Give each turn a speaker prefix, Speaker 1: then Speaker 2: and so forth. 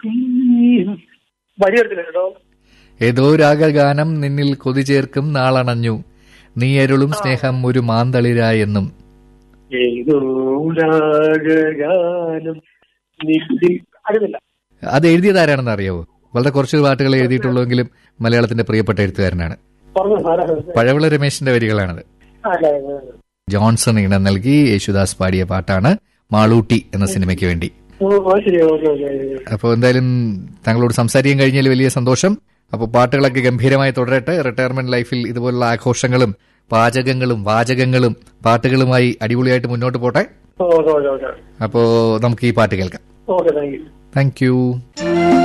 Speaker 1: വരി എടുത്തില്ല കേട്ടോ
Speaker 2: ഏതോ രാഗഗാനം നിന്നിൽ കൊതി ചേർക്കും നാളണഞ്ഞു നീ അരുളും സ്നേഹം ഒരു മാന്തളിരായെന്നും
Speaker 1: ഏതോ രാഗഗാനം നിന്നിൽ അറിയില്ല
Speaker 2: അത് എഴുതിയത് ആരാണെന്ന് അറിയാവോ വളരെ കുറച്ച് പാട്ടുകൾ എഴുതിയിട്ടുള്ളൂവെങ്കിലും മലയാളത്തിന്റെ പ്രിയപ്പെട്ട എഴുത്തുകാരനാണ്
Speaker 1: പറഞ്ഞു സാറാ
Speaker 2: പഴവിള രമേശിന്റെ വരികളാണത്
Speaker 1: അല്ല
Speaker 2: ജോൺസൺ ഇണം നൽകി യേശുദാസ് പാടിയ പാട്ടാണ് മാളൂട്ടി എന്ന സിനിമയ്ക്ക് വേണ്ടി
Speaker 1: ഓ ആ, ശരി ഓക്കെ ഓക്കെ
Speaker 2: അപ്പോൾ എന്തായാലും താങ്കളോട് സംസാരിക്കാൻ കഴിഞ്ഞാൽ വലിയ സന്തോഷം അപ്പോൾ പാട്ടുകളൊക്കെ ഗംഭീരമായി തുടരട്ടെ റിട്ടയർമെന്റ് ലൈഫിൽ ഇതുപോലുള്ള ആഘോഷങ്ങളും പാചകങ്ങളും വാചകങ്ങളും പാട്ടുകളുമായി അടിപൊളിയായിട്ട് മുന്നോട്ട് പോട്ടെ
Speaker 1: ഓക്കെ ഓക്കെ ഓക്കെ
Speaker 2: അപ്പോൾ നമുക്ക് ഈ പാട്ട് കേൾക്കാം
Speaker 1: okay thank you
Speaker 2: thank U